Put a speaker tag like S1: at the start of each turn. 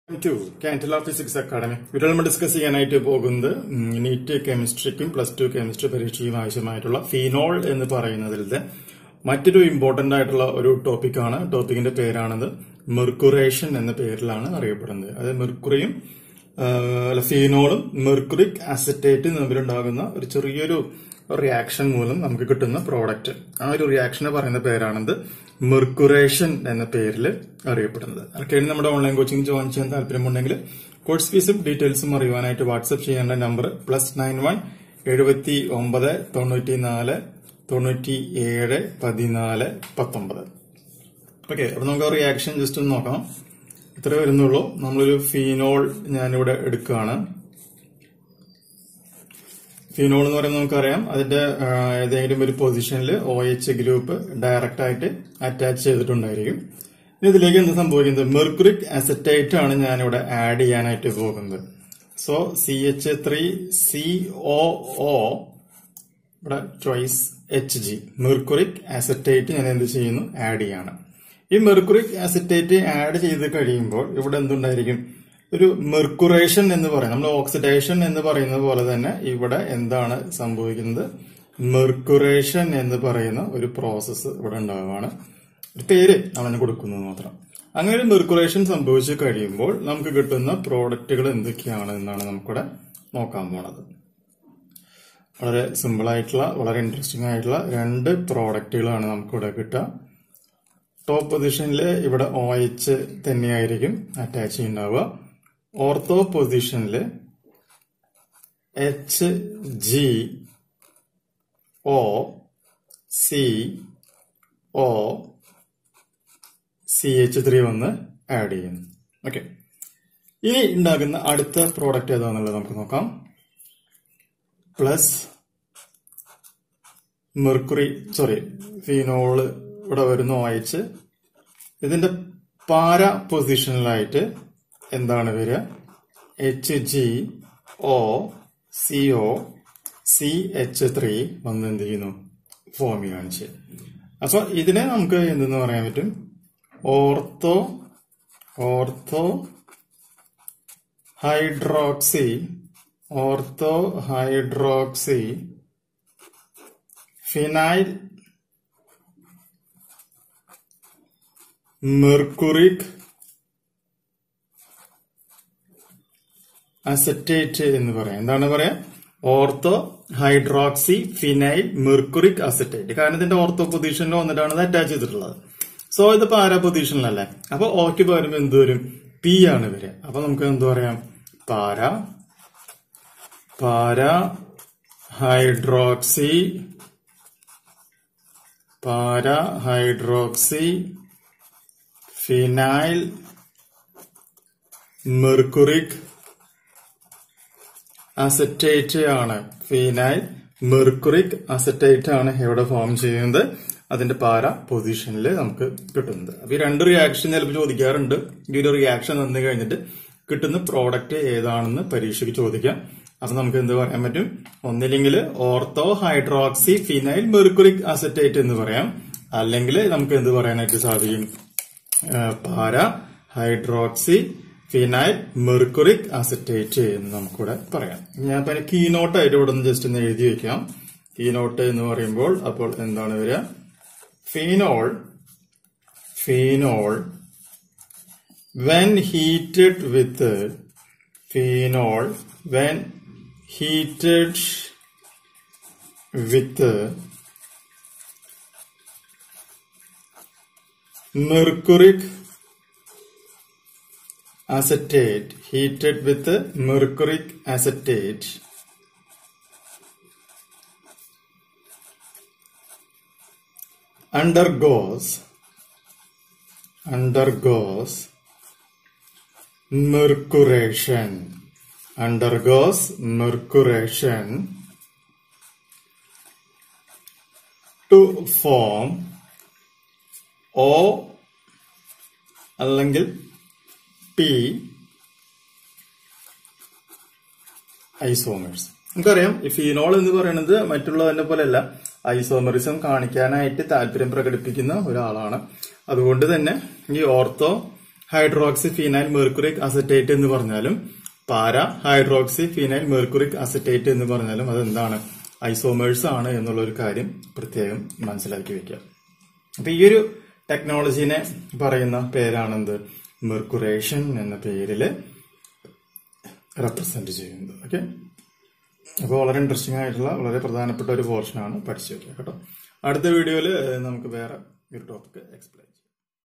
S1: to കാൻറ്റല physics academy ഇവിടെ നമ്മൾ discuss ചെയ്യാനായിട്ട് പോകുന്നത് നീറ്റ് കെമിസ്ട്രിക്കും പ്ലസ് ടു കെമിസ്ട്രി പരീക്ഷയ്ക്കും ആവശ്യമായിട്ടുള്ള ഫീനോൾ എന്ന് പറയുന്നതിലത്തെ മറ്റൊരു ഇമ്പോർട്ടന്റ് ആയിട്ടുള്ള ഒരു ടോപ്പിക്കാണ് ടോപ്പിക്കിന്റെ പേരാണത് മെർക്കുറേഷൻ എന്ന പേരിലാണ് അറിയപ്പെടുന്നത് അത് മെർക്കുറിയും അല്ല ഫീനോളും മെർക്കുറിക് അസറ്റേറ്റും തമ്മിലുണ്ടാകുന്ന ഒരു ചെറിയൊരു റിയാക്ഷൻ മൂലം നമുക്ക് കിട്ടുന്ന പ്രോഡക്റ്റ് ആ ഒരു റിയാക്ഷനെ പറയുന്ന പേരാണത് മെർക്കുറേഷൻ എന്ന പേരിൽ അറിയപ്പെടുന്നത് അതൊക്കെയാണ് നമ്മുടെ ഓൺലൈൻ കോച്ചിങ് ജോയിൻ ചെയ്യാൻ താല്പര്യമുണ്ടെങ്കിൽ കോഴ്സ് ഫീസും ഡീറ്റെയിൽസും അറിയുവാനായിട്ട് വാട്സ്ആപ്പ് ചെയ്യേണ്ട നമ്പർ പ്ലസ് നയൻ വൺ എഴുപത്തി ഒമ്പത് തൊണ്ണൂറ്റി നാല് തൊണ്ണൂറ്റി ഏഴ് പതിനാല് പത്തൊമ്പത് ഓക്കെ അപ്പൊ നമുക്ക് റിയാക്ഷൻ ജസ്റ്റ് ഒന്ന് നോക്കാം ഇത്ര വരുന്നുള്ളൂ നമ്മളൊരു ഫീനോൾ ഞാനിവിടെ എടുക്കുകയാണ് ഫീനോൾ എന്ന് പറയുമ്പോൾ നമുക്കറിയാം അതിന്റെ ആ, ഏതെങ്കിലും ഒരു പൊസിഷനിൽ ഒ എച്ച് ഗ്രൂപ്പ് ഡയറക്റ്റ് ആയിട്ട് അറ്റാച്ച് ചെയ്തിട്ടുണ്ടായിരിക്കും ഇനി ഇതിലേക്ക് എന്ത് സംഭവിക്കുന്നത് മെർക്കുറിക് അസറ്റൈറ്റ് ആണ് ഞാനിവിടെ ആഡ് ചെയ്യാനായിട്ട് പോകുന്നത് so C H three C O O ഇവിടെ choice H G mercuric acetate ഞാൻ എന്ത് ചെയ്യുന്നു ആഡ് ചെയ്യാണ് ഈ മെർക്കുറിക് അസറ്റേറ്റ് ആഡ് ചെയ്ത് കഴിയുമ്പോൾ ഇവിടെ എന്തുണ്ടായിരിക്കും ഒരു മെർക്കുറേഷൻ എന്ന് പറയും നമ്മൾ ഓക്സിഡേഷൻ എന്ന് പറയുന്നത് പോലെ തന്നെ ഇവിടെ എന്താണ് സംഭവിക്കുന്നത് മെർക്കുറേഷൻ എന്ന് പറയുന്ന ഒരു പ്രോസസ്സ് ഇവിടെ ഉണ്ടാവുകയാണ് ഒരു പേര് അവന് കൊടുക്കുന്നത് മാത്രം അങ്ങനെ ഒരു മെർക്കുറേഷൻ സംഭവിച്ചു കഴിയുമ്പോൾ നമുക്ക് കിട്ടുന്ന പ്രോഡക്റ്റുകൾ എന്തൊക്കെയാണ് എന്നാണ് നമുക്കിവിടെ നോക്കാൻ പോണത് വളരെ സിമ്പിൾ ആയിട്ടുള്ള വളരെ ഇൻട്രസ്റ്റിംഗ് ആയിട്ടുള്ള രണ്ട് പ്രോഡക്റ്റുകളാണ് നമുക്കിവിടെ കിട്ടുക ടോപ്പ് പൊസിഷനിൽ ഇവിടെ ഒ എച്ച് തന്നെയായിരിക്കും അറ്റാച്ച് ചെയ്യുന്നുണ്ടാവുക ഓർത്തോ പൊസിഷനിൽ H G O C O C H three വന്ന് ആഡ് ചെയ്യുന്നു ഓക്കെ ഇനി ഉണ്ടാകുന്ന അടുത്ത പ്രോഡക്റ്റ് ഏതാണെന്നുള്ളത് നമുക്ക് നോക്കാം പ്ലസ് മെർക്കുറി സോറി ഫീനോള് ഇവിടെ വരുന്ന ഒയച്ച് ഇതിന്റെ പാര പൊസിഷനിലായിട്ട് എന്താണ് വരിക H G O C O C H three വന്ന് എന്ത് ചെയ്യുന്നു ഫോം കാണിച്ച് അപ്പൊ ഇതിനെ നമുക്ക് എന്തെന്ന് പറയാൻ പറ്റും ortho ortho hydroxy ortho hydroxy phenyl mercuric acetate എന്ന് പറയാം എന്താണ് പറയാ ortho hydroxy phenyl mercuric acetate കാരണം ഇതിന്റെ ഓർത്തോ പൊസിഷനിൽ വന്നിട്ടാണ് ഇത് അറ്റാച്ച് ചെയ്തിട്ടുള്ളത് സോ ഇത് പാര പൊസിഷനിലല്ലേ അപ്പൊ ഓക്ക് പകരം എന്ത് വരും പി ആണ് വരിക അപ്പൊ നമുക്ക് എന്ത് പറയാം പാര para hydroxy para hydroxy phenyl mercuric acetate ആണ് ഫിനൈൽ മെർക്കുറിക് അസറ്റേറ്റ് ആണ് ഇവിടെ ഫോം ചെയ്യുന്നത് അതിന്റെ പാര പൊസിഷനിൽ നമുക്ക് കിട്ടുന്നത് അപ്പൊ ഈ രണ്ട് റിയാക്ഷൻ ചിലപ്പോൾ ചോദിക്കാറുണ്ട് ഈ ഒരു റിയാക്ഷൻ തന്നു കഴിഞ്ഞിട്ട് കിട്ടുന്ന പ്രോഡക്റ്റ് ഏതാണെന്ന് പരീക്ഷയ്ക്ക് ചോദിക്കാം അപ്പൊ നമുക്ക് എന്ത് പറയാൻ പറ്റും ഒന്നില്ലെങ്കിൽ ortho hydroxy phenyl mercuric acetate എന്ന് പറയാം അല്ലെങ്കിൽ നമുക്ക് എന്ത് പറയാനായിട്ട് സാധിക്കും പാര ഹൈഡ്രോക്സി ഫിനൈൽ മെർക്കുറിക് അസറ്റേറ്റ് എന്ന് നമുക്കിവിടെ പറയാം ഞാൻ ഇപ്പൊ കീനോട്ട് ആയിട്ട് ഇവിടെ നിന്ന് ജസ്റ്റ് ഒന്ന് എഴുതി വെക്കാം കീനോട്ട് എന്ന് പറയുമ്പോൾ അപ്പോൾ എന്താണ് വരിക phenol phenol when heated with phenol when heated with mercuric acetate heated with mercuric acetate undergoes undergoes mercuration undergoes mercuration to form O അല്ലെങ്കിൽ പി ഐസോമേഴ്സ് നമുക്കറിയാം ഈ ഫീനോൾ എന്ന് പറയുന്നത് മറ്റുള്ളതിനെ പോലെയല്ല ഐസോമറിസം കാണിക്കാനായിട്ട് താല്പര്യം പ്രകടിപ്പിക്കുന്ന ഒരാളാണ് അതുകൊണ്ട് തന്നെ ഈ ortho hydroxy phenyl mercuric acetate എന്ന് പറഞ്ഞാലും പാര ഹൈഡ്രോക്സി ഫിനൈൽ മെർക്കുറിക് അസറ്റേറ്റ് എന്ന് പറഞ്ഞാലും അതെന്താണ് ഐസോമേഴ്സ് ആണ് എന്നുള്ള ഒരു കാര്യം പ്രത്യേകം മനസ്സിലാക്കി വെക്കുക അപ്പൊ ഈ ഒരു ടെക്നോളജീനെ പറയുന്ന പേരാണെന്ത് മെർക്കുറേഷൻ എന്ന പേരില് റെപ്രസെന്റ് ചെയ്യുന്നത് ഓക്കെ അപ്പോൾ വളരെ ഇൻട്രസ്റ്റിംഗ് ആയിട്ടുള്ള വളരെ പ്രധാനപ്പെട്ട ഒരു പോർഷനാണ് പഠിച്ചു വെക്കുക കേട്ടോ അടുത്ത വീഡിയോയിൽ നമുക്ക് വേറെ ഒരു ടോപ്പിക് എക്സ്പ്ലെയിൻ